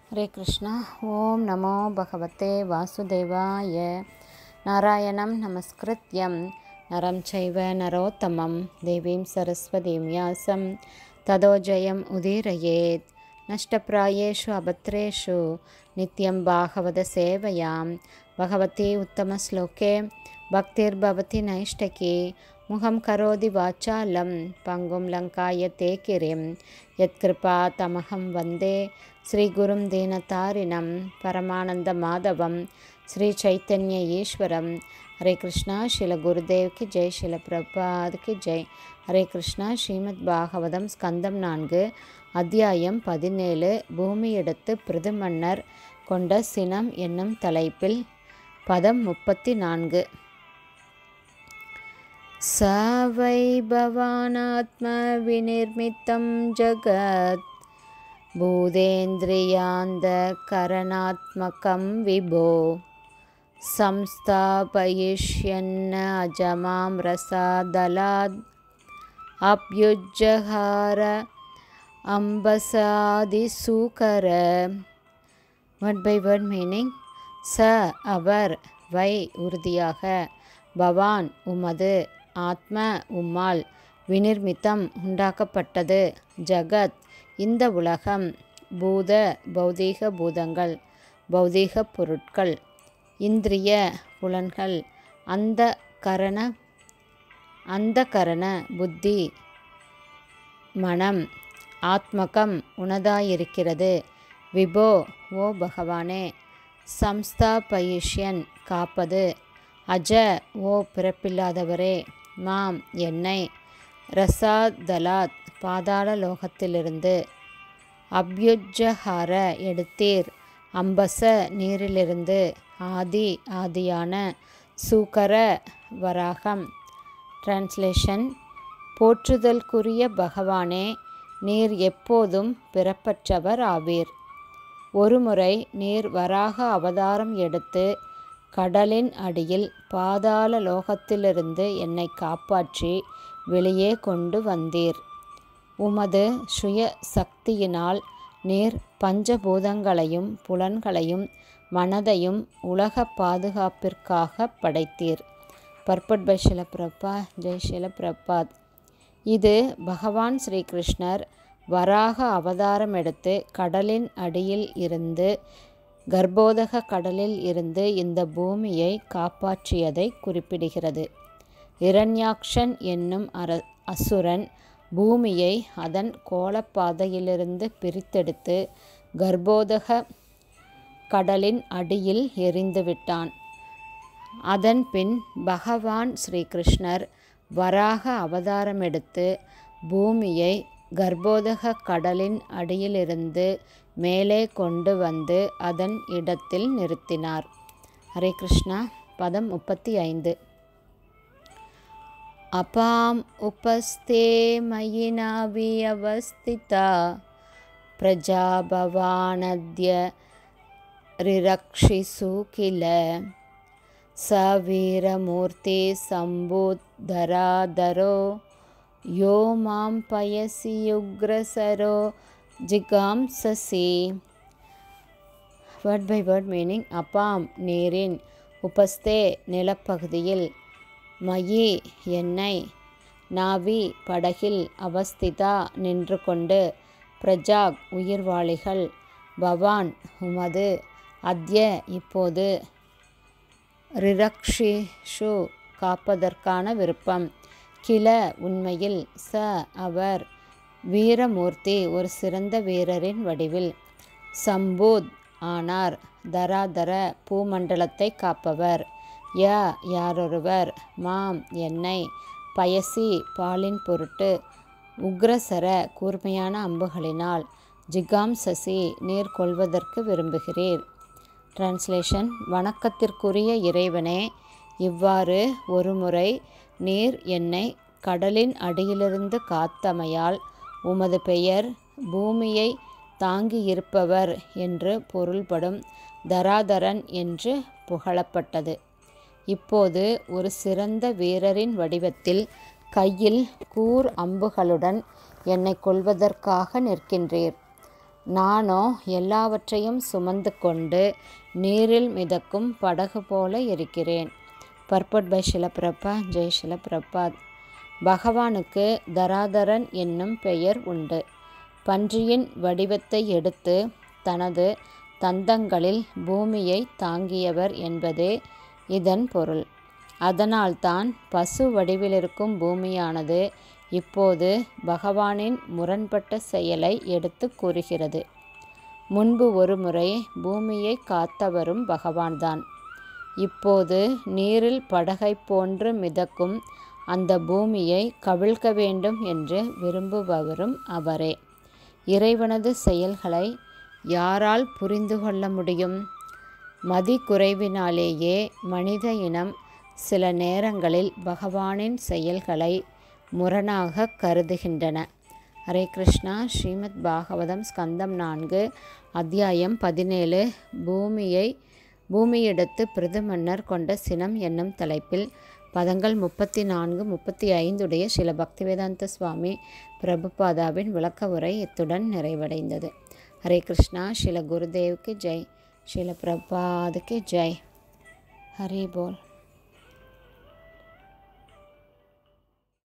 ஹரே கிருஷ்ணா ஓம் நமோ பகவதே வாசுதேவாய நாராயணம் நமஸ்கிருத்யம் நரம் சைவ நரோத்தமம் தேவீம் சரஸ்வதீம் யாசம் ததோ ஜெயம் உதீரயேத் நஷ்டப்பிராயேஷு அபத்ரேஷு நித்யம் பாகவத சேவையாம் பகவதி உத்தமஸ்லோகே பக்திர்பவதி நைஷ்டகி முகம் கரோதி வாச்சாலம் பங்கும் லங்காய தேக்கிரிம் யத்கிருபா தமகம் வந்தே ஸ்ரீகுரும் தீனதாரிணம் பரமானந்த மாதவம் ஸ்ரீ சைத்தன்ய ஈஸ்வரம் ஹரே கிருஷ்ணா ஸ்ரீல குருதேவ்க்கு ஜெய் ஸ்ரீல பிரபாதுக்கு ஜெய் ஹரே கிருஷ்ணா ஸ்ரீமத் பாகவதம் ஸ்கந்தம் நான்கு அத்தியாயம் பதினேழு பூமியெடுத்து பிருதுமன்னர் கொண்ட சினம் என்னும் தலைப்பில் பதம் முப்பத்தி நான்கு स वै भवानात्मविनिर्मितं जगत् भूतेन्द्रियान्तकरणात्मकं विभो संस्थापयिष्यन्न अजमां रसादलाद् अप्युज्जहार अम्बसादिसूकर வேர்ட் பை வேர்ட் மீனிங் ச அவர் வை உறுதியாக பவான் உமது ஆத்ம உம்மால் வினிர்மித்தம் உண்டாக்கப்பட்டது ஜகத் இந்த உலகம் பூத பௌதீக பூதங்கள் பௌதீக பொருட்கள் இந்திரிய புலன்கள் அந்த கரண அந்த கரண புத்தி மனம் ஆத்மகம் உனதாயிருக்கிறது விபோ ஓ பகவானே சம்ஸ்தா பயிஷ்யன் காப்பது அஜ ஓ பிறப்பில்லாதவரே மாம் என்னை ரசாதலாத் பாதாள லோகத்திலிருந்து அப்யுஜ்ஜஹார எடுத்தீர் அம்பச நீரிலிருந்து ஆதி ஆதியான சூக்கர வராகம் டிரான்ஸ்லேஷன் போற்றுதல்குரிய பகவானே நீர் எப்போதும் பிறப்பற்றவர் ஆவீர் ஒருமுறை நீர் வராக அவதாரம் எடுத்து கடலின் அடியில் பாதாள லோகத்திலிருந்து என்னை காப்பாற்றி வெளியே கொண்டு வந்தீர் உமது சுய சக்தியினால் நீர் பஞ்சபூதங்களையும் புலன்களையும் மனதையும் உலக பாதுகாப்பிற்காக படைத்தீர் பர்பட் பை ஷிலப்பிரபா ஜெய் ஷிலப்பிரபாத் இது பகவான் ஸ்ரீகிருஷ்ணர் வராக அவதாரம் எடுத்து கடலின் அடியில் இருந்து கர்ப்போதக கடலில் இருந்து இந்த பூமியை காப்பாற்றியதை குறிப்பிடுகிறது இரண்யாக்ஷன் என்னும் அர அசுரன் பூமியை அதன் கோலப்பாதையிலிருந்து பிரித்தெடுத்து கர்ப்போதக கடலின் அடியில் எரிந்துவிட்டான் அதன் பின் பகவான் ஸ்ரீகிருஷ்ணர் வராக அவதாரம் எடுத்து பூமியை கர்ப்போதக கடலின் அடியிலிருந்து மேலே கொண்டு வந்து அதன் இடத்தில் நிறுத்தினார் ஹரே கிருஷ்ணா பதம் முப்பத்தி ஐந்து அபாம் உபஸ்தே மயினாவி அவஸ்திதா பிரஜாபவானத்ய ரிரக்ஷிசு கில स वीरमूर्ति सम्बुद्धराधरो यो मां पयसि उग्रसरो ஜிகாம்சசி வேர்ட் பை வேர்ட் மீனிங் அப்பாம் நீரின் உபஸ்தே நிலப்பகுதியில் மயி எண்ணெய் நாவி படகில் அவஸ்திதா நின்று கொண்டு பிரஜாக் உயிர்வாளிகள் பவான் உமது அத்ய இப்போது ரிரக்ஷிஷு காப்பதற்கான விருப்பம் கில உண்மையில் ச அவர் வீரமூர்த்தி ஒரு சிறந்த வீரரின் வடிவில் சம்பூத் ஆனார் தராதர பூமண்டலத்தை காப்பவர் ய யாரொருவர் மாம் என்னை பயசி பாலின் பொருட்டு உக்ரசர கூர்மையான அம்புகளினால் ஜிகாம் சசி நீர் கொள்வதற்கு விரும்புகிறீர் டிரான்ஸ்லேஷன் வணக்கத்திற்குரிய இறைவனே இவ்வாறு ஒருமுறை நீர் என்னை கடலின் அடியிலிருந்து காத்தமையால் உமது பெயர் பூமியை தாங்கியிருப்பவர் என்று பொருள்படும் தராதரன் என்று புகழப்பட்டது இப்போது ஒரு சிறந்த வீரரின் வடிவத்தில் கையில் கூர் அம்புகளுடன் என்னை கொல்வதற்காக நிற்கின்றீர் நானோ எல்லாவற்றையும் சுமந்து கொண்டு நீரில் மிதக்கும் படகு போல இருக்கிறேன் பர்பட் பை ஷிலப்பிரபா ஜெய் ஷிலப்பிரபாத் பகவானுக்கு தராதரன் என்னும் பெயர் உண்டு பன்றியின் வடிவத்தை எடுத்து தனது தந்தங்களில் பூமியை தாங்கியவர் என்பதே இதன் பொருள் அதனால்தான் பசு வடிவிலிருக்கும் பூமியானது இப்போது பகவானின் முரண்பட்ட செயலை எடுத்து கூறுகிறது முன்பு ஒரு முறை பூமியை காத்தவரும் பகவான்தான் இப்போது நீரில் படகை போன்று மிதக்கும் அந்த பூமியை கவிழ்க்க வேண்டும் என்று விரும்புபவரும் அவரே இறைவனது செயல்களை யாரால் புரிந்து கொள்ள முடியும் மதி குறைவினாலேயே மனித இனம் சில நேரங்களில் பகவானின் செயல்களை முரணாக கருதுகின்றன ஹரே கிருஷ்ணா ஸ்ரீமத் பாகவதம் ஸ்கந்தம் நான்கு அத்தியாயம் பதினேழு பூமியை பூமியிடத்து பிரதமன்னர் கொண்ட சினம் என்னும் தலைப்பில் பதங்கள் முப்பத்தி நான்கு முப்பத்தி ஐந்துடைய சில பக்திவேதாந்த சுவாமி பிரபுபாதாவின் விளக்க உரை இத்துடன் நிறைவடைந்தது ஹரே கிருஷ்ணா ஸ்ரீல குருதேவுக்கு ஜெய் ஸ்ரீல பிரபாதுக்கு ஜெய் ஹரி போல்